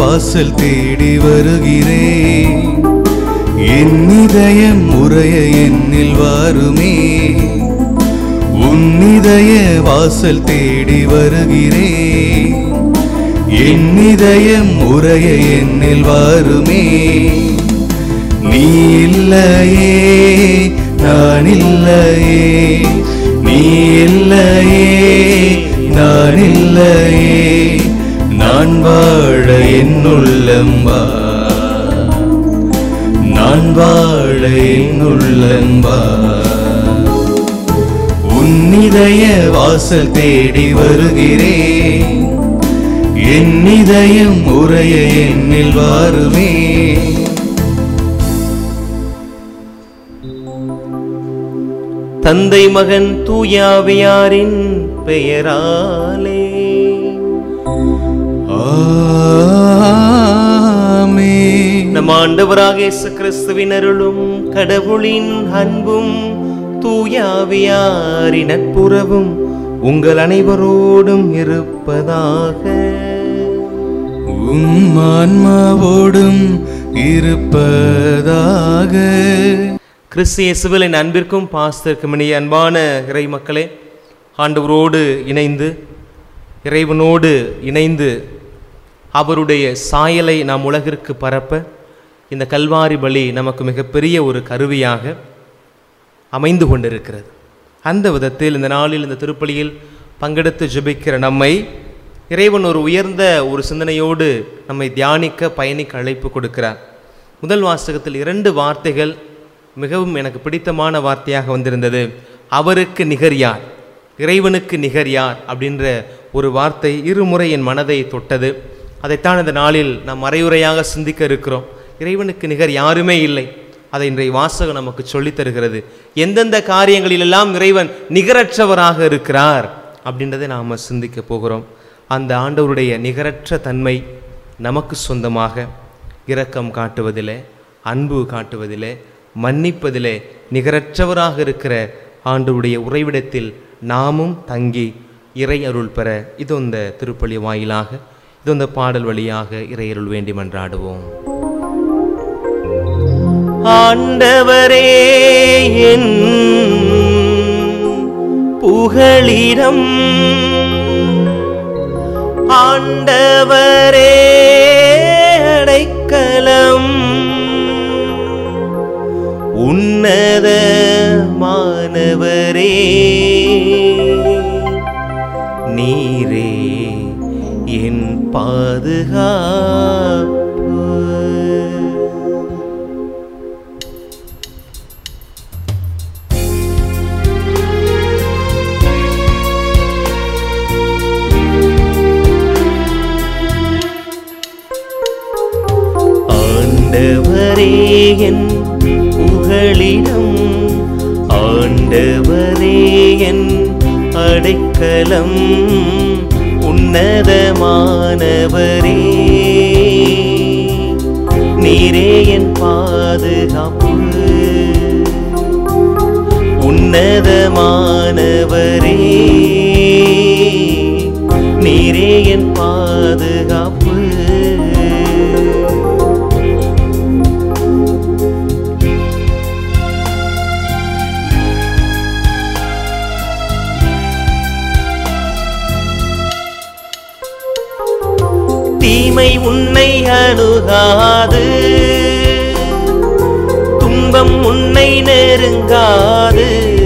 வாசல் தேடி வருகிறேன் என் இதயம் உரைய என்னில் வாருமே உன் இதய வாசல் தேடி வருகிறேன் என் இதயம் உரைய என்னில் வாருமே நீ இல்லையே நான் இல்லையே நீ இல்லையே நான் இல்லையே நான் வாழ என்னுள்ளம் வா நான் வாழ என்னுள்ளம் வா உன்னிதய வாசல் தேடி வருகிறேன் என் இதயம் உரைய என்னில் வாருமே தந்தை மகன் தூயாவியாரின் பெயராலே ஆமென். நம் ஆண்டவராக இயேசு கிறிஸ்துவின் அருளும் கடவுளின் அன்பும் தூயாவியாரின் நட்புறவும் உங்கள் அனைவரோடும் இருப்பதாக உம் ஆன்மாவோடும் இருப்பதாக கிறிஸ்து இயேசுவின் அன்பிற்கும் பாஸ்தர்க்கும் இனிய அன்பான இறை மக்களே ஆண்டவரோடு இணைந்து இறைவனோடு இணைந்து அவருடைய சாயலை நாம் உலகிற்கு பரப்ப இந்த கல்வாரி பலி நமக்கு மிகப்பெரிய ஒரு கருவியாக அமைந்து கொண்டிருக்கிறது அந்த விதத்தில் இந்த நாளில் இந்த திருப்பலியில் பங்கெடுத்து ஜெபிக்கிற நம்மை இறைவன் ஒரு உயர்ந்த ஒரு சிந்தனையோடு நம்மை தியானிக்க பயணிக்க அழைப்பு கொடுக்கிறார் முதல் வாசகத்தில் இரண்டு வார்த்தைகள் மிகவும் எனக்கு பிடித்தமான வார்த்தையாக வந்திருந்தது அவருக்கு நிகர் யார் இறைவனுக்கு நிகர் யார் அப்படின்ற ஒரு வார்த்தை இருமுறை என் மனதை தொட்டது அதைத்தான் இந்த நாளில் நாம் மறையுறையாக சிந்திக்க இருக்கிறோம் இறைவனுக்கு நிகர் யாருமே இல்லை அதை இன்றைய வாசகம் நமக்கு சொல்லித் தருகிறது எந்தெந்த காரியங்களிலெல்லாம் இறைவன் நிகரற்றவராக இருக்கிறார் அப்படின்றதை நாம் சிந்திக்க போகிறோம் அந்த ஆண்டவருடைய நிகரற்ற தன்மை நமக்கு சொந்தமாக இரக்கம் காட்டுவதிலே அன்பு காட்டுவதிலே மன்னிப்பதிலே நிகரற்றவராக இருக்கிற ஆண்டவருடைய உறைவிடத்தில் நாமும் தங்கி இறை அருள் பெற இது இந்த திருப்பலி வாயிலாக இது இந்த பாடல் வழியாக இறை அருள் வேண்டி மன்றாடுவோம் ஆண்டவரே என் புகழிடம் ஆண்டவரே அடைக்கலம் உன்னத மாணவரே நீரே என் பாதுகாப்பு ஆண்டவரே என் புகழிடம் ஆண்டவரே என் அடைக்கலம் உன்னதமானவரே நீரே என் பாதுகாப்பு உன்னதமானவரே நீரே என் பாதுகாப்பு தீமை உன்னை அணுகாது துன்பம் உன்னை நெருங்காது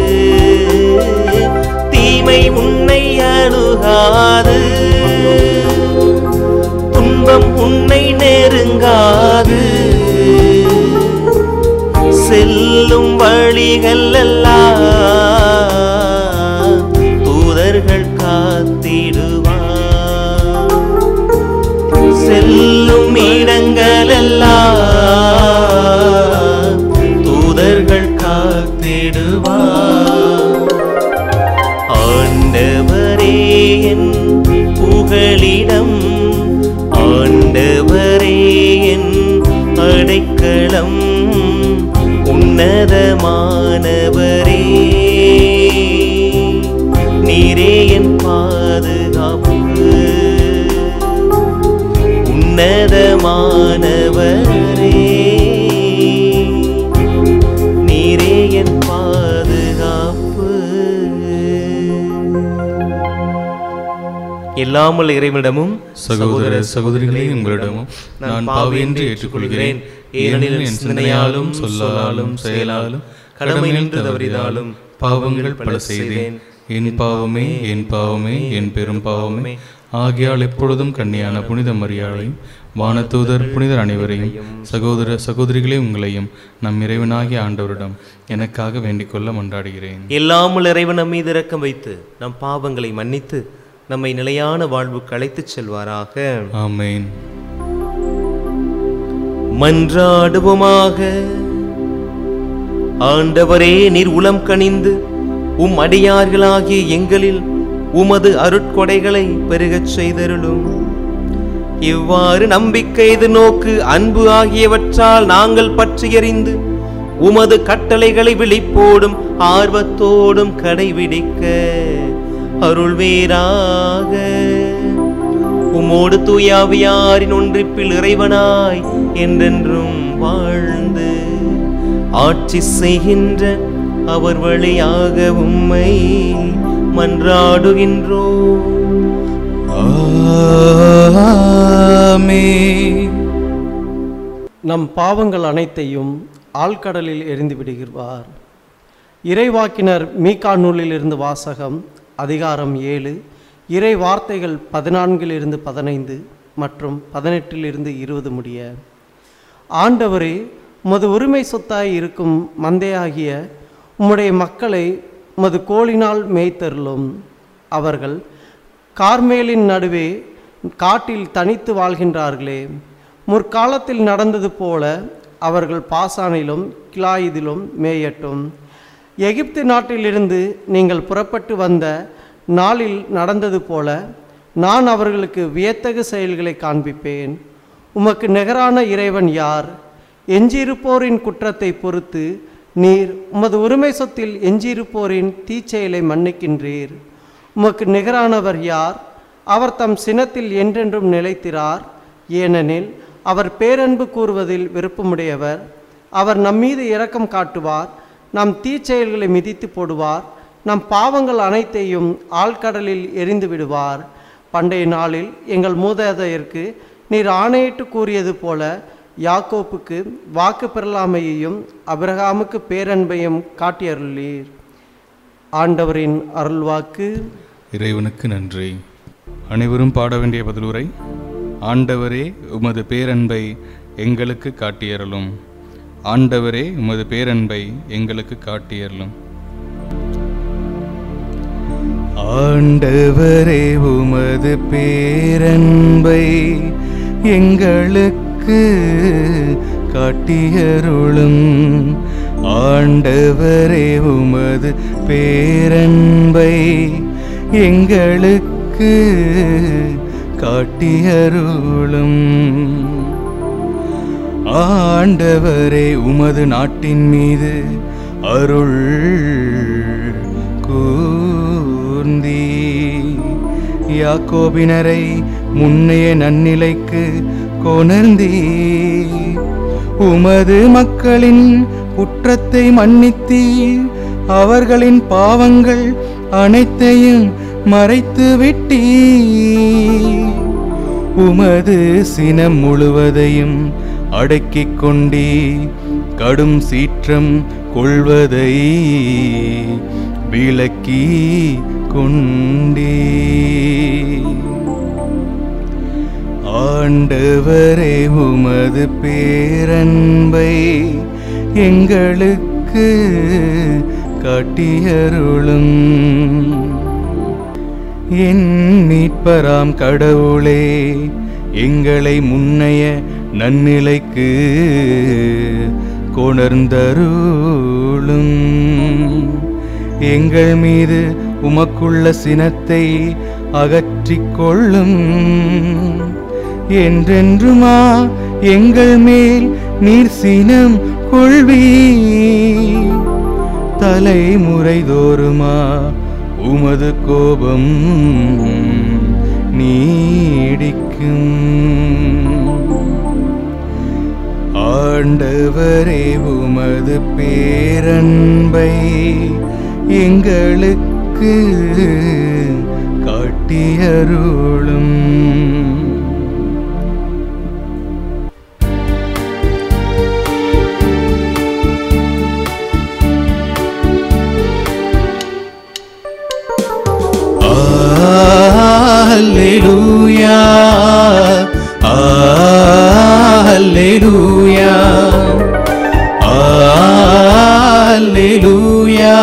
தீமை உன்னை அணுகாது துன்பம் உன்னை நெருங்காது செல்லும் வழிகள் எல்லாம் தூதர்கள் காத்திடுவார் செல்லும் இடங்களெல்லாம் தூதர்கள் காத்திடுவார் ஆண்டவரே என் புகழிடம் ஆண்டவரே என் அடைக்கலம் உன்னதமானவரே நீரே என் பாதுகாப்பு உன்னதமானவரே நீரே என் பாதுகாப்பு எல்லாமல் இறைவனிடமும் சகோதர சகோதரிகளே உங்களிடமும் நான் பாவியின்றி ஏற்றுக்கொள்கிறேன் ஏனெனில் என் சிந்தனையாலும் சொல்லாலும் செயலாலும் கடமை நின்று தவறினாலும் பாவங்கள் பல செய்தேன் என் பாவமே என் பாவமே என் பெரும் பாவமே ஆகையால் எப்பொழுதும் கன்னியான புனித மரியாதையும் வானதூதர் புனிதர் அனைவரையும் சகோதர சகோதரிகளே உங்களையும் நம் இறைவனாகிய ஆண்டவரிடம் எனக்காக வேண்டிக் கொள்ள மன்றாடுகிறேன் எல்லாமல் இறைவன் நம் மீது இரக்கம் வைத்து நம் பாவங்களை மன்னித்து நம்மை நிலையான வாழ்வுக்கு அழைத்துச் செல்வாராக ஆமென் மன்றாடுவோமாக ஆண்டவரே நீர் உளம் கனிந்து உம் அடியார்களாகிய எங்களில் உமது அருட்கொடைகளை பெருகச் செய்தருளும் இவ்வாறு நம்பிக்கை நோக்கு அன்பு ஆகியவற்றால் நாங்கள் பற்றியறிந்து உமது கட்டளைகளை விழிப்போடும் ஆர்வத்தோடும் கடைபிடிக்க அருள்வீராக உமோடு தூயாவியாரின் ஒன்றிப்பில் இறைவனாய் என்றென்றும் வாழ்ந்து ஆட்சி செய்கின்ற அவர் வழியாக உம்மை மன்றாடுகின்றோம் ஆமென் நம் பாவங்கள் அனைத்தையும் ஆழ்கடலில் எரிந்து விடுகிறார் இறைவாக்கினர் மீகா நூலிலிருந்து வாசகம் அதிகாரம் ஏழு இறை வார்த்தைகள் பதினான்கிலிருந்து பதினைந்து மற்றும் பதினெட்டிலிருந்து இருபது முடிய ஆண்டவரே உமது உரிமை சொத்தாய் இருக்கும் மந்தையாகிய உம்முடைய மக்களை உமது கோளினால் மேய்த்தருளும் அவர்கள் கார்மேலின் நடுவே காட்டில் தனித்து வாழ்கின்றார்களே முற்காலத்தில் நடந்தது போல அவர்கள் பாசானிலும் கிலாயிதிலும் மேயட்டும் எகிப்து நாட்டிலிருந்து நீங்கள் புறப்பட்டு வந்த நாளில் நடந்தது போல நான் அவர்களுக்கு வியத்தகு செயல்களை காண்பிப்பேன் உமக்கு நிகரான இறைவன் யார் எஞ்சியிருப்போரின் குற்றத்தை பொறுத்து நீர் உமது உரிமை சொத்தில் எஞ்சியிருப்போரின் தீச்செயலை மன்னிக்கின்றீர் உமக்கு நிகரானவர் யார் அவர் தம் சினத்தில் என்றென்றும் நிலைத்திரார் ஏனெனில் அவர் பேரன்பு கூறுவதில் விருப்பமுடையவர் அவர் நம்மீது இரக்கம் காட்டுவார் நம் தீச்செயல்களை மிதித்து போடுவார் நம் பாவங்கள் அனைத்தையும் ஆழ்கடலில் எரிந்து விடுவார் பண்டைய நாளில் எங்கள் மூதாதையருக்கு நீர் ஆணையிட்டு கூறியது போல யாக்கோப்புக்கு வாக்கு பெறலாமையையும் அபிரகாமுக்கு பேரன்பையும் காட்டியருளீர் ஆண்டவரின் அருள்வாக்கு இறைவனுக்கு நன்றி அனைவரும் பாட வேண்டிய பதிலுரை ஆண்டவரே உமது பேரன்பை எங்களுக்கு காட்டியருளும் ஆண்டவரே உமது பேரன்பை எங்களுக்கு காட்டியருளும் ஆண்டவரே உமது பேரன்பை எங்களுக்கு காட்டியருளும் ஆண்டவரே உமது பேரன்பை எங்களுக்கு காட்டியருளும் ஆண்டவரே உமது நாட்டின் மீது அருள் கூர்ந்தீ யாக்கோபினரை முன்னைய நன்னிலைக்கு கொணர்ந்தீ உமது மக்களின் குற்றத்தை மன்னித்தீர் அவர்களின் பாவங்கள் அனைத்தையும் மறைத்து விட்டீர் உமது சினம் முழுவதையும் அடக்கிக் கொண்டே கடும் சீற்றம் கொள்வதை விளக்கி கொண்டே ஆண்டவரே உமது பேரன்பை எங்களுக்கு காட்டியருளும் என் மீட்பராம் கடவுளே எங்களை முன்னைய நன்னிலைக்கு கொணர்ந்தருளும் எங்கள் மீது உமக்குள்ள சினத்தை அகற்றிக் கொள்ளும் என்றென்றுமா எங்கள் மேல் நீர் சினம் கொள்வீ தலைமுறை தோறுமா உமது கோபம் நீடிக்கும் ஆண்டவரே உமது பேரன்பை எங்களுக்கு காட்டியருளும் Alleluia. Alleluia. Alleluia.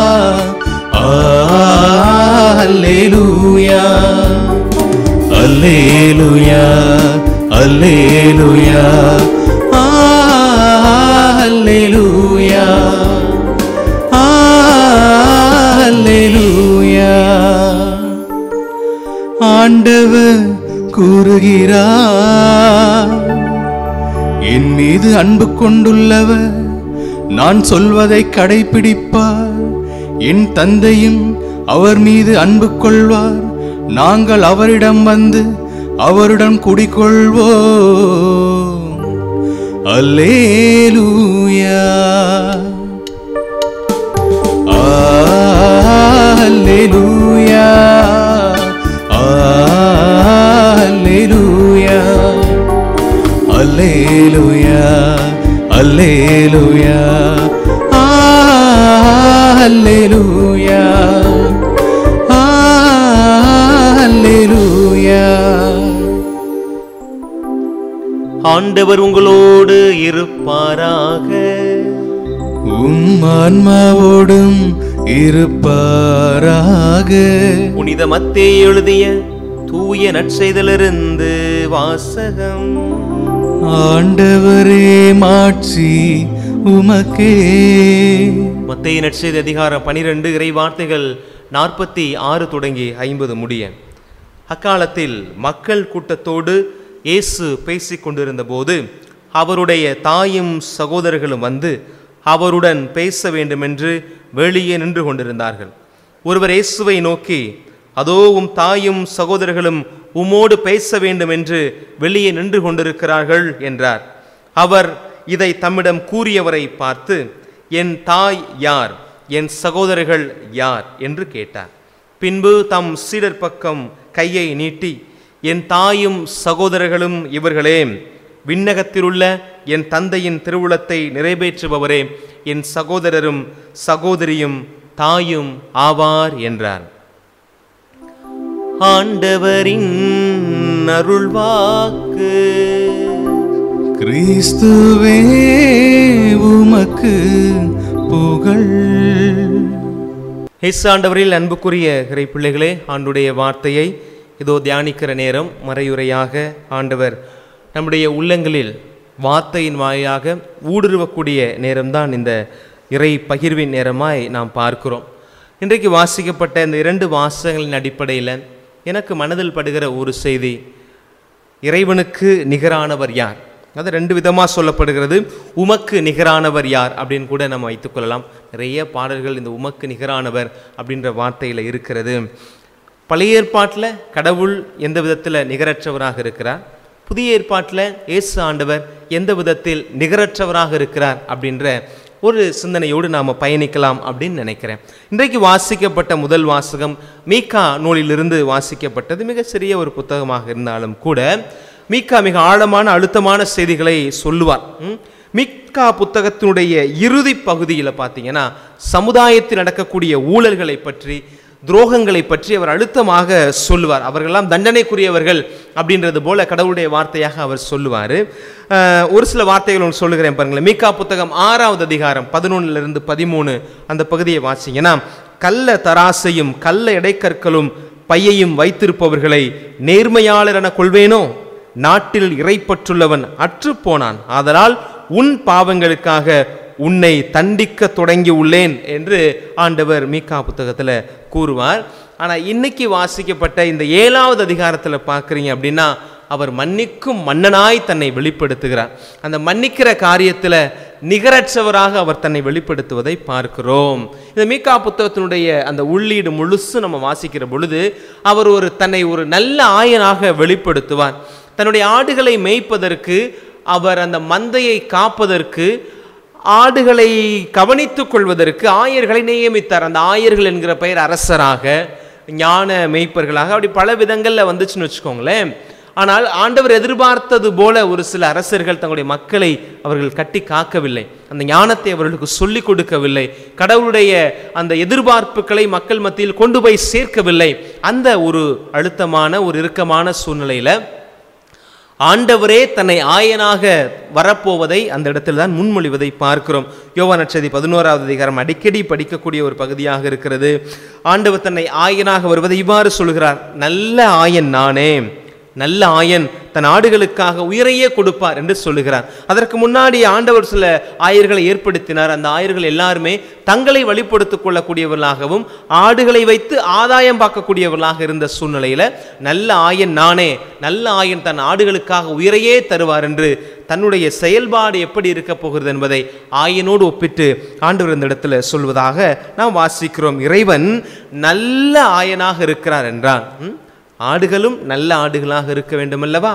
Alleluia. Alleluia. Alleluia. Alleluia. Alleluia. ஆண்டவர் கூறுகிறார் என் மீது அன்பு கொண்டுள்ளவர் நான் சொல்வதை கடைபிடிப்பார் என் தந்தையும் அவர் மீது அன்பு கொள்வார் நாங்கள் அவரிடம் வந்து அவருடன் குடிக்கொள்வோம் அல்லேலூயா Alleluia. Alleluia. Alleluia. Alleluia. Alleluia. Alleluia. ஆண்டவர் உங்களோடு இருப்பாராக உம் ஆன்மாவோடும் இருப்பாராக புனித மத்தே எழுதிய தூய நற்செய்தலிருந்து வாசகம் ஆண்டவரே மாட்சி உமக்கே மத்தேய நற்செய்தி அதிகாரம் பனிரெண்டு இறை வார்த்தைகள் நாற்பத்தி ஆறு தொடங்கி ஐம்பது முடிய அக்காலத்தில் மக்கள் கூட்டத்தோடு இயேசு பேசிக் கொண்டிருந்த போது அவருடைய தாயும் சகோதரர்களும் வந்து அவருடன் பேச வேண்டுமென்று வெளியே நின்று கொண்டிருந்தார்கள் ஒருவர் இயேசுவை நோக்கி அதோ உம் தாயும் சகோதரர்களும் உம்மோடு பேச வேண்டும் என்று வெளியே நின்று கொண்டிருக்கிறார்கள் என்றார் அவர் இதை தம்மிடம் கூறியவரை பார்த்து என் தாய் யார் என் சகோதரர்கள் யார் என்று கேட்டார் பின்பு தம் சீடர் பக்கம் கையை நீட்டி என் தாயும் சகோதரர்களும் இவர்களே விண்ணகத்திலுள்ள என் தந்தையின் திருவுளத்தை நிறைவேற்றுபவரே என் சகோதரரும் சகோதரியும் தாயும் ஆவார் என்றார் ஆண்டவரின் அருள்வாக்கு கிறிஸ்துவே உமக்கு புகழ் இயேசு ஆண்டவரில் அன்புக்குரிய இறை பிள்ளைகளே ஆண்டுடைய வார்த்தையை இதோ தியானிக்கிற நேரம் மறையுறையாக ஆண்டவர் நம்முடைய உள்ளங்களில் வார்த்தையின் வாயாக ஊடுருவக்கூடிய நேரம்தான் இந்த இறை பகிர்வின் நேரமாய் நாம் பார்க்கிறோம் இன்றைக்கு வாசிக்கப்பட்ட இந்த இரண்டு வாசகங்களின் அடிப்படையில் எனக்கு மனதில் படுகிற ஒரு செய்தி இறைவனுக்கு நிகரானவர் யார் அது ரெண்டு விதமாக சொல்லப்படுகிறது உமக்கு நிகரானவர் யார் அப்படின்னு கூட நம்ம வைத்துக்கொள்ளலாம் நிறைய பாடல்கள் இந்த உமக்கு நிகரானவர் அப்படின்ற வார்த்தையில் இருக்கிறது பழைய ஏற்பாட்டில் கடவுள் எந்த விதத்தில் நிகரற்றவராக இருக்கிறார் புதிய ஏற்பாட்டில் இயேசு ஆண்டவர் எந்த விதத்தில் நிகரற்றவராக இருக்கிறார் அப்படின்ற ஒரு சிந்தனையோடு நாம் பயணிக்கலாம் அப்படின்னு நினைக்கிறேன் இன்றைக்கு வாசிக்கப்பட்ட முதல் வாசகம் மீகா நூலிலிருந்து வாசிக்கப்பட்டது மிக சிறிய ஒரு புத்தகமாக இருந்தாலும் கூட மீகா மிக ஆழமான அழுத்தமான செய்திகளை சொல்லுவார் ம்? மீகா புத்தகத்தினுடைய இறுதி பகுதியில் பார்த்தீங்கன்னா சமுதாயத்தில் நடக்கக்கூடிய ஊழல்களை பற்றி துரோகங்களை பற்றி அவர் அழுத்தமாக சொல்லுவார் அவர்களெல்லாம் தண்டனைக்குரியவர்கள் அப்படின்றது போல கடவுளுடைய வார்த்தையாக அவர் சொல்லுவார் ஒரு சில வார்த்தைகள் ஒன்று சொல்லுகிறேன் பாருங்களேன் மீகா புத்தகம் ஆறாவது அதிகாரம் பதினொன்னுலேருந்து பதிமூணு அந்த பகுதியை வாசிங்கன்னா கள்ள தராசையும் கள்ள இடைக்கற்களும் பையையும் வைத்திருப்பவர்களை நேர்மையாளர் என கொள்வேனோ நாட்டில் இறைப்பற்றுள்ளவன் அற்றுப்போனான் ஆதலால் உன் பாவங்களுக்காக உன்னை தண்டிக்க தொடங்கி உள்ளேன் என்று ஆண்டவர் மீகா புத்தகத்தில் கூறுவார் ஆனால் இன்னைக்கு வாசிக்கப்பட்ட இந்த ஏழாவது அதிகாரத்தில் பார்க்குறீங்க அப்படின்னா அவர் மன்னிக்கும் மன்னனாய் தன்னை வெளிப்படுத்துகிறார் அந்த மன்னிக்கிற காரியத்தில் நிகரற்றவராக அவர் தன்னை வெளிப்படுத்துவதை பார்க்கிறோம் இந்த மீகா புத்தகத்தினுடைய அந்த உள்ளீடு முழுசு நம்ம வாசிக்கிற பொழுது அவர் ஒரு தன்னை ஒரு நல்ல ஆயனாக வெளிப்படுத்துவார் தன்னுடைய ஆடுகளை மேய்ப்பதற்கு அவர் அந்த மந்தையை காப்பதற்கு ஆடுகளை கவனித்துக் கொள்வதற்கு ஆயர்களை நியமித்தார் அந்த ஆயர்கள் என்கிற பெயர் அரசராக ஞான மெய்ப்பர்களாக அப்படி பல விதங்களில் வந்துச்சுன்னு வச்சுக்கோங்களேன் ஆனால் ஆண்டவர் எதிர்பார்த்தது போல ஒரு சில அரசர்கள் தங்களுடைய மக்களை அவர்கள் கட்டி காக்கவில்லை அந்த ஞானத்தை அவர்களுக்கு சொல்லிக் கொடுக்கவில்லை கடவுளுடைய அந்த எதிர்பார்ப்புகளை மக்கள் மத்தியில் கொண்டு போய் சேர்க்கவில்லை அந்த ஒரு அழுத்தமான ஒரு இறுக்கமான சூழ்நிலையில ஆண்டவரே தன்னை ஆயனாக வரப்போவதை அந்த இடத்தில் தான் முன்மொழிவதை பார்க்கிறோம் யோவான் நட்சதி பதினோராவது அதிகாரம் அடிக்கடி படிக்கக்கூடிய ஒரு பகுதியாக இருக்கிறது ஆண்டவர் தன்னை ஆயனாக வருவதை இவ்வாறு சொல்கிறார் நல்ல ஆயன் நானே நல்ல ஆயன் தன் ஆடுகளுக்காக உயிரையே கொடுப்பார் என்று சொல்லுகிறார் அதற்கு முன்னாடி ஆண்டவர் சில ஆயர்களை ஏற்படுத்தினார் அந்த ஆயர்கள் எல்லாருமே தங்களை வழிப்படுத்திக் கொள்ளக்கூடியவர்களாகவும் ஆடுகளை வைத்து ஆதாயம் பார்க்கக்கூடியவர்களாக இருந்த சூழ்நிலையில நல்ல ஆயன் நானே நல்ல ஆயன் தன் ஆடுகளுக்காக உயிரையே தருவார் என்று தன்னுடைய செயல்பாடு எப்படி இருக்க போகிறது என்பதை ஆயனோடு ஒப்பிட்டு ஆண்டவர் இந்த இடத்துல சொல்வதாக நாம் வாசிக்கிறோம் இறைவன் நல்ல ஆயனாக இருக்கிறார் என்றான் ம்? ஆடுகளும் நல்ல ஆடுகளாக இருக்க வேண்டும் அல்லவா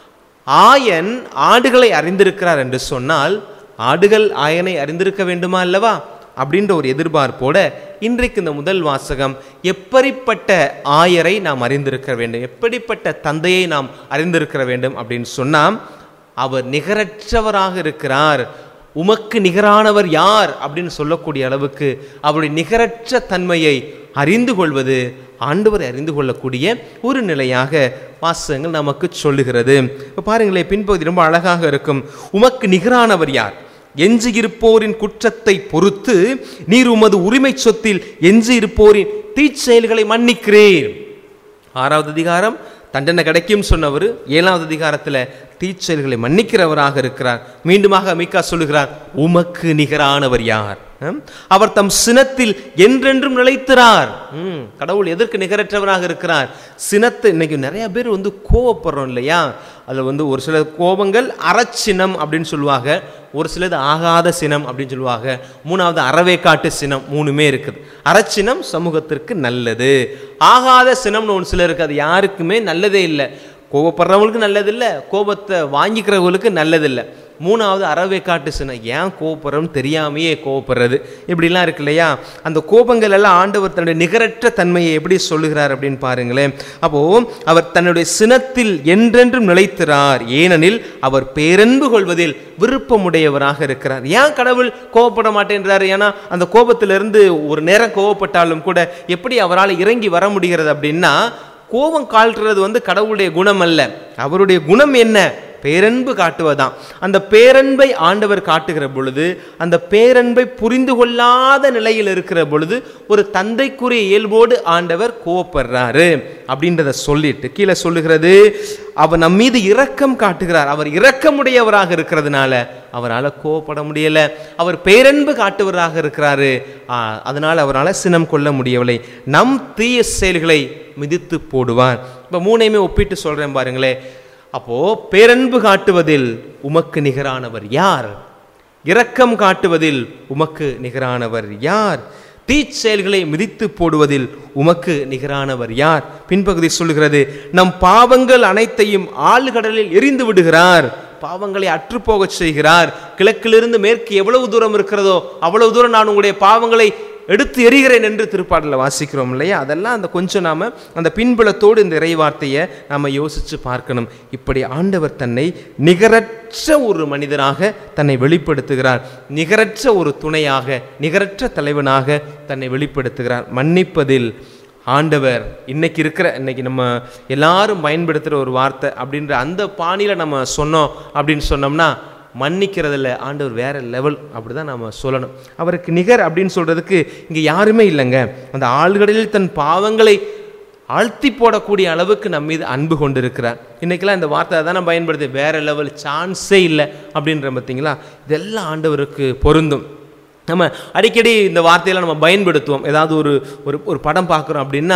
ஆயன் ஆடுகளை அறிந்திருக்கிறார் என்று சொன்னால் ஆடுகள் ஆயனை அறிந்திருக்க வேண்டுமா அல்லவா அப்படின்ற ஒரு எதிர்பார்ப்போட இன்றைக்கு இந்த முதல் வாசகம் எப்படிப்பட்ட ஆயரை நாம் அறிந்திருக்க வேண்டும் எப்படிப்பட்ட தந்தையை நாம் அறிந்திருக்க வேண்டும் அப்படின்னு சொன்னால் அவர் நிகரற்றவராக இருக்கிறார் உமக்கு நிகரானவர் யார் அப்படின்னு சொல்லக்கூடிய அளவுக்கு அவருடைய நிகரற்ற தன்மையை அறிந்து கொள்வது ஆண்டவரை அறிந்து கொள்ளக்கூடிய ஒரு நிலையாக வாசகங்கள் நமக்கு சொல்லுகிறது இப்போ பாருங்களேன் பின்பகுதி ரொம்ப அழகாக இருக்கும் உமக்கு நிகரானவர் யார் எஞ்சி இருப்போரின் குற்றத்தை பொறுத்து நீர் உமது உரிமை சொத்தில் எஞ்சி இருப்போரின் தீச்செயல்களை மன்னிக்கிறீர் ஆறாவது அதிகாரம் தண்டனை கிடைக்கும் சொன்னவர் ஏழாவது அதிகாரத்தில் தீச்செயல்களை மன்னிக்கிறவராக இருக்கிறார் மீண்டுமாக மீகா சொல்லுகிறார் உமக்கு நிகரானவர் யார் ஹம்? அவர் தம் சினத்தில் என்றென்றும் நிலைத்திறார் ம், கடவுள் எதற்கு நிகரற்றவராக இருக்கிறார் சினத்தை இன்னைக்கு நிறைய பேர் வந்து கோவப்படுறோம் இல்லையா அதில் வந்து ஒரு சில கோபங்கள் அறச்சினம் அப்படின்னு சொல்லுவாங்க ஒரு சிலது ஆகாத சினம் அப்படின்னு சொல்லுவாங்க மூணாவது அறவே காட்டு சினம் மூணுமே இருக்குது அறச்சினம் சமூகத்திற்கு நல்லது ஆகாத சினம்னு ஒன்று சிலருக்கு அது யாருக்குமே நல்லதே இல்லை கோபப்படுறவங்களுக்கு நல்லதில்லை கோபத்தை வாங்கிக்கிறவங்களுக்கு நல்லதில்லை மூணாவது அறவே காட்டு சினம் ஏன் கோபப்படுறோம்னு தெரியாமையே கோபப்படுறது இப்படிலாம் இருக்கு இல்லையா அந்த கோபங்கள் எல்லாம் ஆண்டவர் தன்னுடைய நிகரற்ற தன்மையை எப்படி சொல்லுகிறார் அப்படின்னு பாருங்களேன் அப்போ அவர் தன்னுடைய சினத்தில் என்றென்றும் நிலைத்திறார் ஏனெனில் அவர் பேரன்பு கொள்வதில் விருப்பமுடையவராக இருக்கிறார் ஏன் கடவுள் கோபப்பட மாட்டேன்றார் ஏன்னா அந்த கோபத்திலிருந்து ஒரு நேரம் கோபப்பட்டாலும் கூட எப்படி அவரால் இறங்கி வர முடிகிறது அப்படின்னா கோபம் காட்டுறது வந்து கடவுளுடைய குணம் அல்ல அவருடைய குணம் என்ன பேரன்பு காட்டுவதாம் அந்த பேரன்பை ஆண்டவர் காட்டுகிற பொழுது அந்த பேரன்பை புரிந்து கொள்ளாத நிலையில் இருக்கிற பொழுது ஒரு தந்தைக்குரிய இயல்போடு ஆண்டவர் கோவப்படுறாரு அப்படின்றத சொல்லிட்டு கீழே சொல்லுகிறது அவர் நம் மீது இரக்கம் காட்டுகிறார் அவர் இரக்கமுடையவராக இருக்கிறதுனால அவரால் கோவப்பட முடியல அவர் பேரன்பு காட்டுவராக இருக்கிறாரு ஆ, அதனால் அவரால் சினம் கொள்ள முடியவில்லை நம் தீய செயல்களை மிதித்து போடுவார் இப்போ மூணையுமே ஒப்பிட்டு சொல்றேன் பாருங்களேன் அப்போ பேரன்பு காட்டுவதில் உமக்கு நிகரானவர் யார் இரக்கம் காட்டுவதில் உமக்கு நிகரானவர் யார் தீச்செயல்களை மிதித்து போடுவதில் உமக்கு நிகரானவர் யார் பின்பகுதி சொல்லுகிறது நம் பாவங்கள் அனைத்தையும் ஆழ்கடலில் எரிந்து விடுகிறார் பாவங்களை அற்றுப்போகச் செய்கிறார் கிழக்கிலிருந்து மேற்கு எவ்வளவு தூரம் இருக்கிறதோ அவ்வளவு தூரம் நான் உங்களுடைய பாவங்களை எடுத்து எறிகிறேன் என்று திருப்பாடலில் வாசிக்கிறோம் இல்லையா அதெல்லாம் அந்த கொஞ்சம் நாம அந்த பின்புலத்தோடு இந்த இறைவார்த்தையை நாம யோசிச்சு பார்க்கணும் இப்படி ஆண்டவர் தன்னை நிகரற்ற ஒரு மனிதராக தன்னை வெளிப்படுத்துகிறார் நிகரற்ற ஒரு துணையாக நிகரற்ற தலைவனாக தன்னை வெளிப்படுத்துகிறார் மன்னிப்பதில் ஆண்டவர் இன்னைக்கு இருக்கிற இன்னைக்கு நம்ம எல்லாரும் பயன்படுத்துகிற ஒரு வார்த்தை அப்படின்ற அந்த பாணியில் நம்ம சொன்னோம் அப்படின்னு சொன்னோம்னா மன்னிக்கிறதுல ஆண்டவர் வேற லெவல் அப்படிதான் நாம சொல்லணும் அவருக்கு நிகர் அப்படின்னு சொல்றதுக்கு இங்க யாருமே இல்லைங்க அந்த ஆள்கடலில் தன் பாவங்களை ஆழ்த்தி போடக்கூடிய அளவுக்கு நம்ம மீது அன்பு கொண்டு இருக்கிறார் இன்னைக்கெல்லாம் இந்த வார்த்தை தானே பயன்படுது வேற லெவல் சான்ஸே இல்லை அப்படின்ற பார்த்தீங்களா இதெல்லாம் ஆண்டவருக்கு பொருந்தும் நம்ம அடிக்கடி இந்த வார்த்தையெல்லாம் நம்ம பயன்படுத்துவோம் ஏதாவது ஒரு ஒரு ஒரு படம் பார்க்குறோம் அப்படின்னா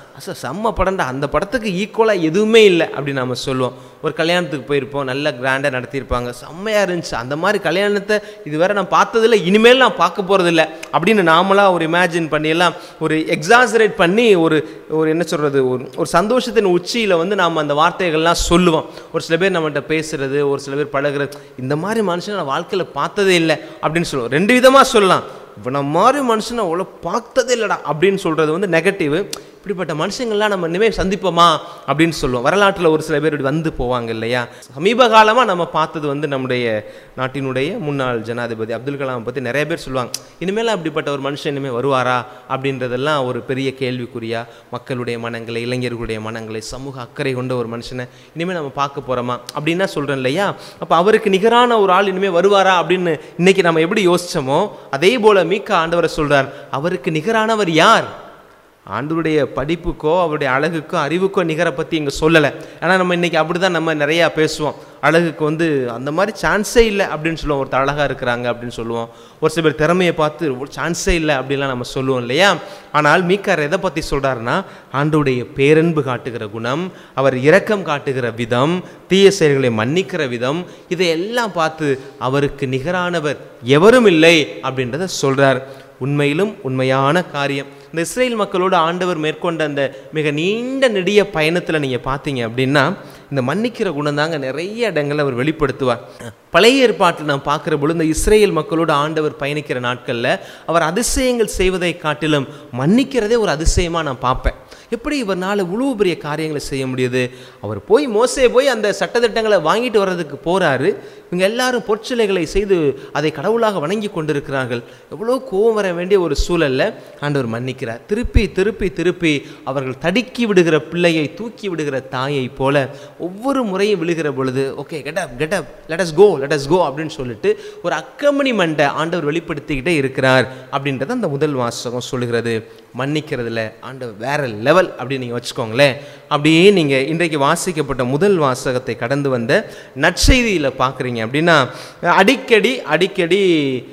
சார் செம்ம படம்டா அந்த படத்துக்கு ஈக்குவலாக எதுவுமே இல்லை அப்படின்னு நம்ம சொல்லுவோம் ஒரு கல்யாணத்துக்கு போயிருப்போம் நல்ல கிராண்டாக நடத்தியிருப்பாங்க செம்மையாக இருந்துச்சு அந்த மாதிரி கல்யாணத்தை இதுவரை நான் பார்த்ததில்ல இனிமேல் நான் பார்க்க போகிறதில்ல அப்படின்னு நாமளாக ஒரு இமேஜின் பண்ணி எல்லாம் ஒரு எக்ஸாசரேட் பண்ணி ஒரு ஒரு என்ன சொல்கிறது ஒரு ஒரு சந்தோஷத்தின் உச்சியில் வந்து நாம் அந்த வார்த்தைகள்லாம் சொல்லுவோம் ஒரு சில பேர் நம்மகிட்ட பேசுறது ஒரு சில பேர் பழகுறது இந்த மாதிரி மனுஷனை நான் வாழ்க்கையில் பார்த்ததே இல்லை அப்படின்னு சொல்லுவோம் ரெண்டு விதமாக சொல்லலாம் இவனை மாதிரி மனுஷனை அவ்வளோ பார்த்ததே இல்லைடா அப்படின்னு சொல்கிறது வந்து நெகட்டிவ் இப்படிப்பட்ட மனுஷங்கள்லாம் நம்ம இனிமேல் சந்திப்போமா அப்படின்னு சொல்லுவோம் வரலாற்றில் ஒரு சில பேர் இப்படி வந்து போவாங்க இல்லையா சமீப காலமாக நம்ம பார்த்தது வந்து நம்முடைய நாட்டினுடைய முன்னாள் ஜனாதிபதி அப்துல் கலாம் பற்றி நிறைய பேர் சொல்லுவாங்க இனிமேல் அப்படிப்பட்ட ஒரு மனுஷன் இனிமேல் வருவாரா அப்படின்றதெல்லாம் ஒரு பெரிய கேள்விக்குறியா மக்களுடைய மனங்களை இளைஞர்களுடைய மனங்களை சமூக அக்கறை கொண்ட ஒரு மனுஷனை இனிமேல் நம்ம பார்க்க போகிறோமா அப்படின்னா சொல்கிறேன் இல்லையா அப்போ அவருக்கு நிகரான ஒரு ஆள் இனிமேல் வருவாரா அப்படின்னு இன்னைக்கு நம்ம எப்படி யோசிச்சோமோ அதே போல் மீக்க ஆண்டவரை சொல்கிறார் அவருக்கு நிகரானவர் யார் ஆண்டவருடைய படிப்புக்கோ அவருடைய அழகுக்கோ அறிவுக்கோ நிகரை பற்றி இங்கே சொல்லலை ஆனால் நம்ம இன்றைக்கி அப்படி தான் நம்ம நிறையா பேசுவோம் அழகுக்கு வந்து அந்த மாதிரி சான்ஸே இல்லை அப்படின்னு சொல்லுவோம் ஒருத்தர் அழகாக இருக்கிறாங்க அப்படின்னு சொல்லுவோம் ஒரு சில பேர் திறமையை பார்த்து ஒரு சான்ஸே இல்லை அப்படின்லாம் நம்ம சொல்லுவோம் இல்லையா ஆனால் மீக்கார் எதை பற்றி சொல்கிறாருன்னா ஆண்டவுடைய பேரன்பு காட்டுகிற குணம் அவர் இரக்கம் காட்டுகிற விதம் தீய செயல்களை மன்னிக்கிற விதம் இதையெல்லாம் பார்த்து அவருக்கு நிகரானவர் எவரும் இல்லை அப்படின்றத சொல்கிறார் உண்மையிலும் உண்மையான காரியம் இந்த இஸ்ரேல் மக்களோடு ஆண்டவர் மேற்கொண்ட அந்த மிக நீண்ட நெடிய பயணத்தில் நீங்கள் பார்த்தீங்க அப்படின்னா இந்த மன்னிக்கிற குணம் தாங்க நிறைய இடங்களில் அவர் வெளிப்படுத்துவார் பழைய ஏற்பாட்டில் நான் பார்க்குற பொழுது இந்த இஸ்ரேல் மக்களோடு ஆண்டவர் பயணிக்கிற நாட்களில் அவர் அதிசயங்கள் செய்வதை காட்டிலும் மன்னிக்கிறதே ஒரு அதிசயமாக நான் பார்ப்பேன் எப்படி இவரால் இவ்வளோ பெரிய காரியங்களை செய்ய முடியுது அவர் போய் மோசே போய் அந்த சட்டத்திட்டங்களை வாங்கிட்டு வர்றதுக்கு போகிறாரு இவங்க எல்லாரும் பொற்சிலைகளை செய்து அதை கடவுளாக வணங்கி கொண்டிருக்கிறார்கள் எவ்வளோ கோவம் வர வேண்டிய ஒரு சூழல்ல ஆண்டவர் மன்னிக்கிறார் திருப்பி திருப்பி திருப்பி அவர்கள் தடுக்கி விடுகிற பிள்ளையை தூக்கி விடுகிற தாயை போல ஒவ்வொரு முறையும் விழுகிற பொழுது okay get up get up let go let go அப்படின்னு சொல்லிட்டு ஒரு அக்கமணி மண்டை ஆண்டவர் வெளிப்படுத்திக்கிட்டே இருக்கிறார் அப்படின்றத அந்த முதல் வாசகம் சொல்லுகிறது மன்னிக்கிறதுல ஆண்டவர் வேற லெவல் அப்படின்னு நீங்கள் வச்சுக்கோங்களேன் அப்படியே நீங்கள் இன்றைக்கு வாசிக்கப்பட்ட முதல் வாசகத்தை கடந்து வந்த நற்செய்தியில் பார்க்குறீங்க அப்படின்னா அடிக்கடி அடிக்கடி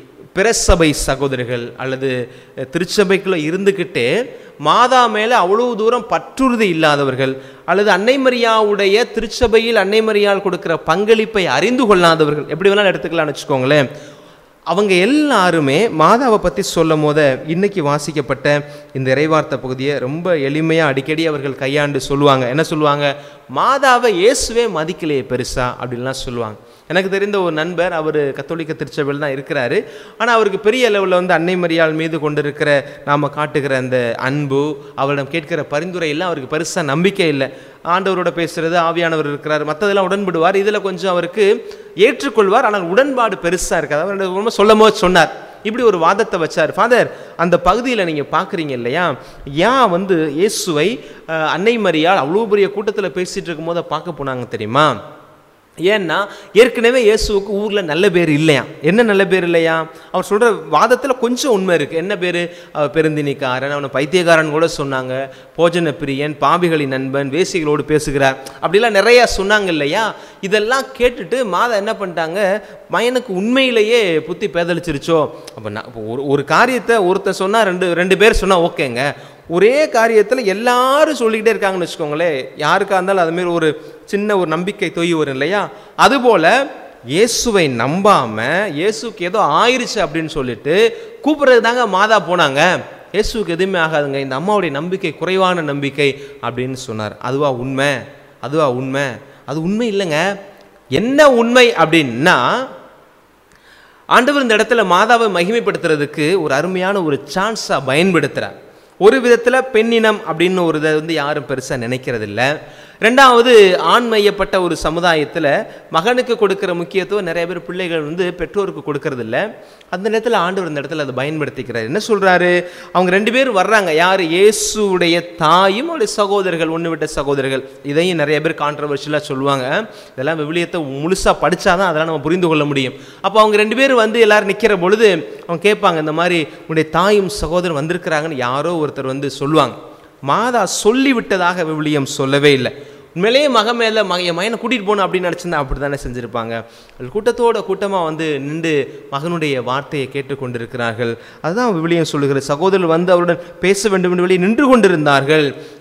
பிரசபை சகோதரர்கள் அல்லது திருச்சபைக்குள்ளே இருந்துக்கிட்டே மாதா மேலே அவ்வளவு தூரம் பற்றுறுதி இல்லாதவர்கள் அல்லது அன்னைமரியாவுடைய திருச்சபையில் அன்னைமரியால் கொடுக்கிற பங்களிப்பை அறிந்து கொள்ளாதவர்கள் எப்படி வேணாலும் எடுத்துக்கலாம்னு வச்சுக்கோங்களேன் அவங்க எல்லாருமே மாதாவை பற்றி சொல்லும் போத இன்னைக்கு வாசிக்கப்பட்ட இந்த இறைவார்த்தை பகுதியை ரொம்ப எளிமையாக அடிக்கடி அவர்கள் கையாண்டு சொல்லுவாங்க என்ன சொல்லுவாங்க மாதாவை இயேசுவே மதிக்கலையே பெருசா அப்படின்லாம் சொல்லுவாங்க எனக்கு தெரிந்த ஒரு நண்பர் அவர் கத்தோலிக்க திருச்சபையில் தான் இருக்கிறாரு ஆனால் அவருக்கு பெரிய லெவலில் வந்து அன்னை மரியாள் மீது கொண்டிருக்கிற நாம் காட்டுகிற அந்த அன்பு அவரிடம் கேட்கிற பரிந்துரை எல்லாம் அவருக்கு பெருசாக நம்பிக்கை இல்லை ஆண்டவரோட பேசுறது ஆவியானவர் இருக்கிறார் மற்றதெல்லாம் உடன்படுவார் இதில் கொஞ்சம் அவருக்கு ஏற்றுக்கொள்வார் ஆனால் உடன்பாடு பெருசாக இருக்காது அவர் ரொம்ப சொல்லும் போது சொன்னார் இப்படி ஒரு வாதத்தை வச்சார் ஃபாதர் அந்த பகுதியில் நீங்கள் பார்க்குறீங்க இல்லையா ஏன் வந்து இயேசுவை அஹ், அன்னை மரியாள் அவ்வளோ பெரிய கூட்டத்தில் பேசிகிட்டு இருக்கும்போது பார்க்க போனாங்க தெரியுமா ஏன்னா ஏற்கனவே இயேசுவுக்கு ஊரில் நல்ல பேர் இல்லையா என்ன நல்ல பேர் இல்லையா அவர் சொல்கிற வாதத்தில் கொஞ்சம் உண்மை இருக்குது என்ன பேர் அவர் பெருந்தினிக்காரன் அவனை பைத்தியக்காரன் கூட சொன்னாங்க போஜன பிரியன் பாபிகளின் நண்பன் வேசிகளோடு பேசுகிறார் அப்படிலாம் நிறையா சொன்னாங்க இல்லையா இதெல்லாம் கேட்டுட்டு மாதா என்ன பண்ணிட்டாங்க மயனுக்கு உண்மையிலேயே புத்தி பேதலிச்சிருச்சோ அப்போ நான் இப்போ ஒரு ஒரு காரியத்தை ஒருத்தன் சொன்னால் ரெண்டு ரெண்டு பேர் சொன்னால் ஓகேங்க ஒரே காரியத்தில் எல்லாரும் சொல்லிக்கிட்டே இருக்காங்கன்னு வச்சுக்கோங்களேன் யாருக்கா இருந்தாலும் அதுமாரி ஒரு சின்ன ஒரு நம்பிக்கை தொய் வரும் இல்லையா அதுபோல் இயேசுவை நம்பாம இயேசுக்கு ஏதோ ஆயிருச்சு அப்படின்னு சொல்லிட்டு கூப்பிடுறது தாங்க மாதா போனாங்க இயேசுக்கு எதுவுமே ஆகாதுங்க இந்த அம்மாவுடைய நம்பிக்கை குறைவான நம்பிக்கை அப்படின்னு சொன்னார் அதுவா உண்மை அதுவா உண்மை அது உண்மை இல்லைங்க என்ன உண்மை அப்படின்னா ஆண்டவர் இந்த இடத்துல மாதாவை மகிமைப்படுத்துறதுக்கு ஒரு அருமையான ஒரு சான்ஸாக பயன்படுத்துகிறார் ஒரு விதத்தில் பெண்ணினம் அப்படின்னு ஒரு இதை வந்து யாரும் பெருசாக நினைக்கிறதில்ல ரெண்டாவது ஆண் மையப்பட்ட ஒரு சமுதாயத்தில் மகனுக்கு கொடுக்குற முக்கியத்துவம் நிறைய பேர் பிள்ளைகள் வந்து பெற்றோருக்கு கொடுக்கறதில்ல அந்த நேரத்தில் ஆண்டவர் இந்த இடத்துல அதை பயன்படுத்திக்கிறார் என்ன சொல்கிறாரு அவங்க ரெண்டு பேரும் வர்றாங்க யார் இயேசுடைய தாயும் அவருடைய சகோதரர்கள் ஒன்று விட்ட சகோதரர்கள் இதையும் நிறைய பேர் கான்ட்ரவர்ஷியலாக சொல்லுவாங்க இதெல்லாம் விவிலியத்தை முழுசாக படித்தாதான் அதெல்லாம் நம்ம புரிந்து கொள்ள முடியும் அப்போ அவங்க ரெண்டு பேரும் வந்து எல்லாரும் நிற்கிற பொழுது அவங்க கேட்பாங்க இந்த மாதிரி உன்னுடைய தாயும் சகோதரன் வந்திருக்கிறாங்கன்னு யாரோ ஒருத்தர் வந்து சொல்லுவாங்க மாதா சொல்லி விட்டதாக விவிலியம் சொல்லவே இல்லை உண்மையிலேயே மக மேலே மக என் மகனை கூட்டிகிட்டு போகணும் அப்படின்னு நினச்சிருந்தா அப்படி தானே செஞ்சுருப்பாங்க அவர்கள் கூட்டத்தோட கூட்டமாக வந்து நின்று மகனுடைய வார்த்தையை கேட்டுக்கொண்டிருக்கிறார்கள் அதுதான் விவிலியம் சொல்லுகிற சகோதரர் வந்து அவருடன் பேச வேண்டும் என்று வெளியே நின்று கொண்டிருந்தார்கள்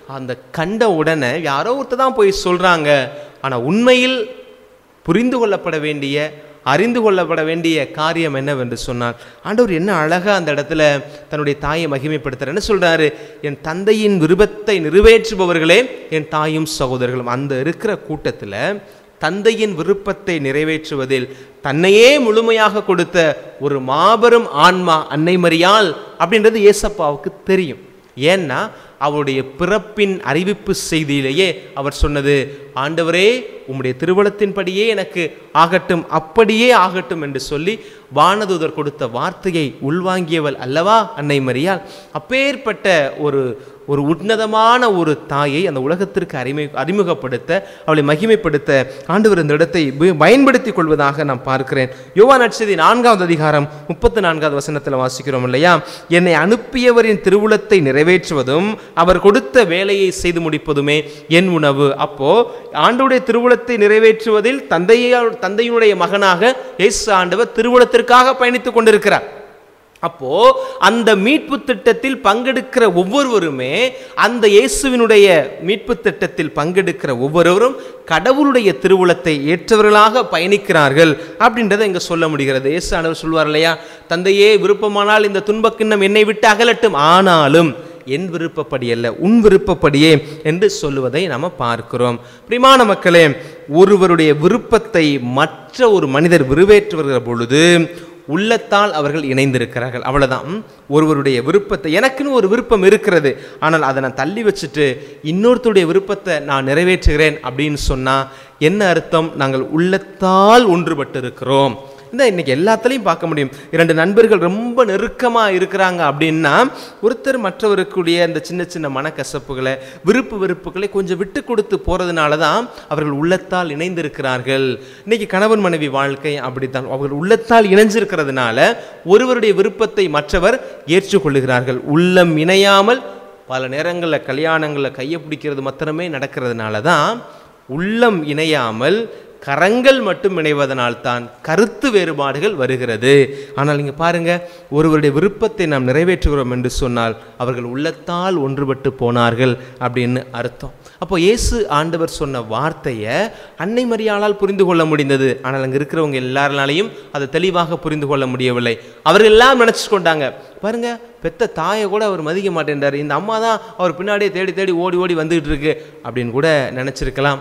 அந்த கண்ட உடனே யாரோ ஒருத்தர் தான் போய் சொல்றாங்க ஆனா உண்மையில் புரிந்து கொள்ளப்பட வேண்டிய அறிந்து கொள்ளப்பட வேண்டிய காரியம் என்னவென்று சொன்னார் ஆண்டவர் என்ன அழகா அந்த இடத்துல தன்னுடைய தாயை மகிமைப்படுத்துறார் என்ன சொல்றாரு என் தந்தையின் விருப்பத்தை நிறைவேற்றுபவர்களே என் தாயும் சகோதரர்களும் அந்த இருக்கிற கூட்டத்துல தந்தையின் விருப்பத்தை நிறைவேற்றுவதில் தன்னையே முழுமையாக கொடுத்த ஒரு மாபெரும் ஆன்மா அன்னை மரியாள் அப்படின்றது ஏசப்பாவுக்கு தெரியும் ஏன்னா அவருடைய பிறப்பின் அறிவிப்பு செய்தியிலேயே அவர் சொன்னது ஆண்டவரே உம்முடைய திருவளத்தின்படியே எனக்கு ஆகட்டும் அப்படியே ஆகட்டும் என்று சொல்லி வானதூதர் கொடுத்த வார்த்தையை உள்வாங்கியவள் அல்லவா அன்னை மரியாள் அப்பேற்பட்ட ஒரு ஒரு உன்னதமான ஒரு தாயை அந்த உலகத்திற்கு அறிமை அறிமுகப்படுத்த அவளை மகிமைப்படுத்த ஆண்டவர் இந்த இடத்தை உப- பயன்படுத்திக் கொள்வதாக நான் பார்க்கிறேன் யோவா நட்சதி நான்காவது அதிகாரம் முப்பத்தி நான்காவது வசனத்தில் வாசிக்கிறோம் இல்லையா என்னை அனுப்பியவரின் திருவுளத்தை நிறைவேற்றுவதும் அவர் கொடுத்த வேலையை செய்து முடிப்பதுமே என் உணவு அப்போ ஆண்டவருடைய திருவுளத்தை நிறைவேற்றுவதில் தந்தையா தந்தையினுடைய மகனாக இயேசு ஆண்டவர் திருவுளத்திற்காக பயணித்துக் கொண்டிருக்கிறார் அப்போ அந்த மீட்பு திட்டத்தில் பங்கெடுக்கிற ஒவ்வொருவருமே அந்த இயேசுவினுடைய மீட்பு திட்டத்தில் பங்கெடுக்கிற ஒவ்வொருவரும் கடவுளுடைய திருவுளத்தை ஏற்றவர்களாக பயணிக்கிறார்கள் அப்படின்றத இங்க சொல்ல முடிகிறது இயேசு ஆண்டவர் சொல்வார் இல்லையா தந்தையே விருப்பமானால் இந்த துன்பக்கிண்ணம் என்னை விட்டு அகலட்டும் ஆனாலும் என் விருப்பப்படி அல்ல உன் விருப்பப்படியே என்று சொல்லுவதை நாம பார்க்கிறோம் பிரிமான மக்களே ஒருவருடைய விருப்பத்தை மற்ற ஒரு மனிதர் விருவேற்றுகிற பொழுது உள்ளத்தால் அவர்கள் இணைந்திருக்கிறார்கள் அவ்வளவுதான் ம்? ஒருவருடைய விருப்பத்தை எனக்குன்னு ஒரு விருப்பம் இருக்கிறது ஆனால் அதை நான் தள்ளி வச்சுட்டு இன்னொருத்தருடைய விருப்பத்தை நான் நிறைவேற்றுகிறேன் அப்படின்னு சொன்னா என்ன அர்த்தம் நாங்கள் உள்ளத்தால் ஒன்றுபட்டு இருக்கிறோம் இந்த இன்னைக்கு எல்லாத்துலேயும் பார்க்க முடியும் இரண்டு நண்பர்கள் ரொம்ப நெருக்கமாக இருக்கிறாங்க அப்படின்னா ஒருத்தர் மற்றவருக்குடைய அந்த சின்ன சின்ன மனக்கசப்புகளை விருப்பு வெறுப்புகளை கொஞ்சம் விட்டு கொடுத்து போகிறதுனால தான் அவர்கள் உள்ளத்தால் இணைந்திருக்கிறார்கள் இன்னைக்கு கணவன் மனைவி வாழ்க்கை அப்படித்தான் அவர்கள் உள்ளத்தால் இணைஞ்சிருக்கிறதுனால ஒருவருடைய விருப்பத்தை மற்றவர் ஏற்றுக்கொள்ளுகிறார்கள் உள்ளம் இணையாமல் பல நேரங்களில் கல்யாணங்களில் கையை பிடிக்கிறது மாத்திரமே நடக்கிறதுனால தான் உள்ளம் இணையாமல் கரங்கள் மட்டும் இணைவதனால் தான் கருத்து வேறுபாடுகள் வருகிறது ஆனால் இங்க பாருங்க ஒருவருடைய விருப்பத்தை நாம் நிறைவேற்றுகிறோம் என்று சொன்னால் அவர்கள் உள்ளத்தால் ஒன்றுபட்டு போனார்கள் அப்படின்னு அர்த்தம் அப்போ இயேசு ஆண்டவர் சொன்ன வார்த்தையை அன்னை மரியாளால் புரிந்து கொள்ள முடிந்தது ஆனால் அங்கே இருக்கிறவங்க எல்லாருனாலையும் அதை தெளிவாக புரிந்து கொள்ள முடியவில்லை அவர்கள் எல்லாம் நினைச்சு கொண்டாங்க பாருங்க பெத்த தாயை கூட அவர் மதிக்க மாட்டேன்றார் இந்த அம்மா தான் அவர் பின்னாடியே தேடி தேடி ஓடி ஓடி வந்துகிட்டு இருக்கு அப்படின்னு கூட நினைச்சிருக்கலாம்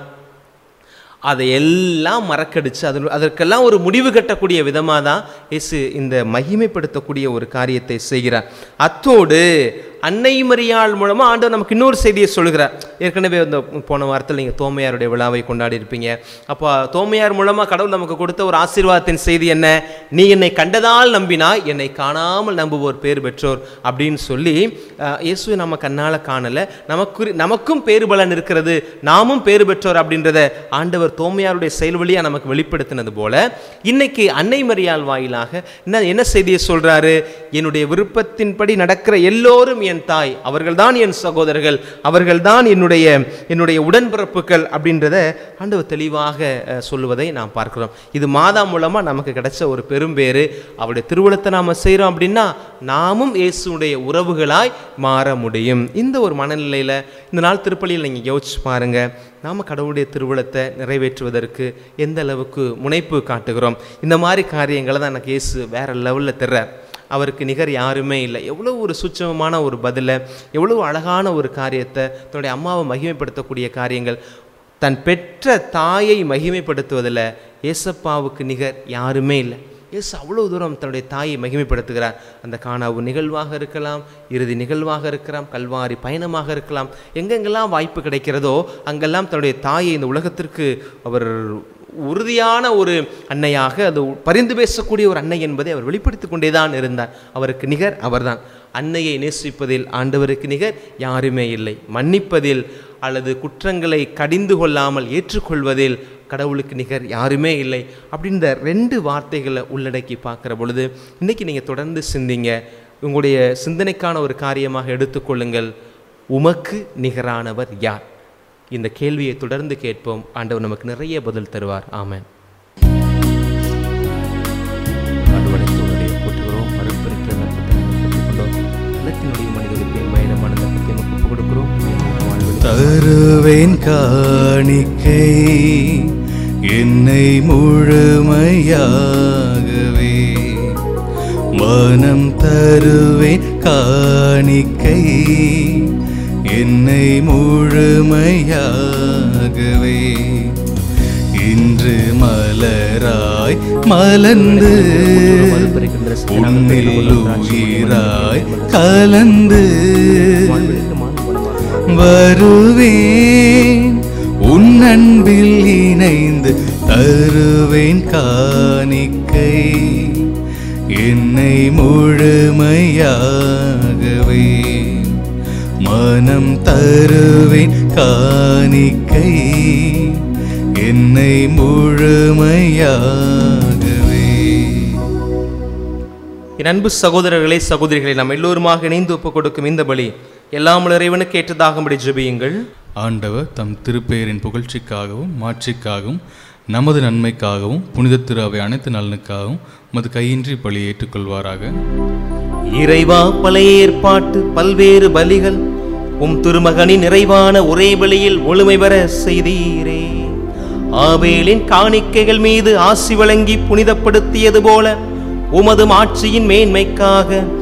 அதை எல்லாம் மறக்கடிச்சு அது அதற்கெல்லாம் ஒரு முடிவு கட்டக்கூடிய விதமாக தான் இயேசு இந்த மகிமைப்படுத்தக்கூடிய ஒரு காரியத்தை செய்கிறார் அத்தோடு அன்னை மரியாள் மூலமாக ஆண்டவர் நமக்கு இன்னொரு செய்தியை சொல்கிறார் ஏற்கனவே இந்த போன வாரத்தில் நீங்கள் தோமையாருடைய விழாவை கொண்டாடி இருப்பீங்க அப்போ தோமையார் மூலமாக கடவுள் நமக்கு கொடுத்த ஒரு ஆசீர்வாதத்தின் செய்தி என்ன நீ என்னை கண்டதால் நம்பினாய் என்னை காணாமல் நம்புவோர் பேர் பெற்றோர் அப்படின்னு சொல்லி அஹ், இயேசுவை நம்ம கண்ணால் காணலை நமக்கு நமக்கும் பேறு பலன் இருக்கிறது நாமும் பேறு பெற்றோர் அப்படின்றத ஆண்டவர் தோமையாருடைய செயல் வழியா நமக்கு வெளிப்படுத்தினது போல இன்னைக்கு அன்னை மரியாள் வாயிலாக என்ன என்ன செய்தியை சொல்றாரு என்னுடைய விருப்பத்தின்படி நடக்கிற எல்லோரும் என் தாய் அவர்கள்தான் என் சகோதரர்கள் அவர்கள்தான் என்னுடைய என்னுடைய உடன்பிறப்புகள் அப்படின்றத ஆண்டவர் தெளிவாக அஹ், சொல்லுவதை நாம் பார்க்கிறோம் இது மாதா மூலமா நமக்கு கிடைச்ச ஒரு பெரும்பேறு அவருடைய திருவுளத்தை நாம செய்றோம் அப்படின்னா நாமும் இயேசுடைய உறவுகளாய் மாற முடியும் இந்த ஒரு மனநிலையில இந்த நாள் திருப்பலியில் நீங்க யோசிச்சு பாருங்க நாம கடவுளுடைய திருவுளத்தை நிறைவேற்றுவதற்கு எந்த அளவுக்கு முனைப்பு காட்டுகிறோம் இந்த மாதிரி காரியங்களை தான் எனக்கு இயேசு வேற லெவலில் தர்றார் அவருக்கு நிகர் யாருமே இல்லை எவ்வளோ ஒரு சூட்சமமான ஒரு பதிலை எவ்வளோ அழகான ஒரு காரியத்தை தன்னுடைய அம்மாவை மகிமைப்படுத்தக்கூடிய காரியங்கள் தன் பெற்ற தாயை மகிமைப்படுத்துவதில் ஏசப்பாவுக்கு நிகர் யாருமே இல்லை இயேசு அவ்வளோ தூரம் தன்னுடைய தாயை மகிமைப்படுத்துகிறார் அந்த காணாவு நிகழ்வாக இருக்கலாம் இறுதி நிகழ்வாக இருக்கலாம் கல்வாரி பயணமாக இருக்கலாம் எங்கெங்கெல்லாம் வாய்ப்பு கிடைக்கிறதோ அங்கெல்லாம் தன்னுடைய தாயை இந்த உலகத்திற்கு அவர் உறுதியான ஒரு அன்னையாக அது பரிந்து பேசக்கூடிய ஒரு அன்னை என்பதை அவர் வெளிப்படுத்திக் கொண்டே தான் இருந்தார் அவருக்கு நிகர் அவர்தான் அன்னையை நேசிப்பதில் ஆண்டவருக்கு நிகர் யாருமே இல்லை மன்னிப்பதில் அல்லது குற்றங்களை கடிந்து கொள்ளாமல் ஏற்றுக்கொள்வதில் கடவுளுக்கு நிகர் யாருமே இல்லை அப்படின்ற ரெண்டு வார்த்தைகளை உள்ளடக்கி பார்க்குற பொழுது இன்னைக்கு நீங்கள் தொடர்ந்து சிந்திங்க உங்களுடைய சிந்தனைக்கான ஒரு காரியமாக எடுத்துக்கொள்ளுங்கள் உமக்கு நிகரானவர் யார் இந்த கேள்வியை தொடர்ந்து கேட்போம் ஆண்டவர் நமக்கு நிறைய பதில் தருவார் ஆமென் ஆண்டவரை தோழரை போற்றுகிறோம் அருட்பெருக்கிற நற்பத்தை பெற்றுக்கொண்டோம் நிலத்தினுடைய மனிதர்களுக்கு பயணமான நற்பத்தை நமக்கு ஒப்புக் கொடுக்கிறோம் வாழ்வில் காணிக்கை என்னை முழுமையாகவே மனம் தருவேன் காணிக்கை என்னை முழுமையாகவே இன்று மலராய் மலர்ந்து உன்னில் உயிராய் கலந்து வருவேன் உன் அன்பில் இணைந்து தருவேன் காணிக்கை என்னை முழுமையாகவே மனம் தருவேன் காணிக்கை என்னை முழுமையாகவே என் அன்பு சகோதரர்களே சகோதரிகளை நாம் எல்லோருமாக இணைந்து ஒப்புக் கொடுக்கும் இந்த பலி எல்லாம் இறைவனுக்கு ஏற்றதாகும்படி ஜெபியுங்கள் ஆண்டவர் தம் திருப்பெயரின் புகழ்ச்சிக்காகவும் மாட்சிக்காகவும் நமது நன்மைக்காகவும் புனித திரு அவை அனைத்து நலனுக்காகவும் மது கையின்றி பலி ஏற்றுக்கொள்வாராக இறைவா பழைய ஏற்பாட்டு பல்வேறு பலிகள் உம் திருமகனின் நிறைவான ஒரே பலியில் முழுமை பெற செய்தீரே ஆவேலின் காணிக்கைகள் மீது ஆசி வழங்கி புனிதப்படுத்தியது போல உமது ஆட்சியின் மேன்மைக்காக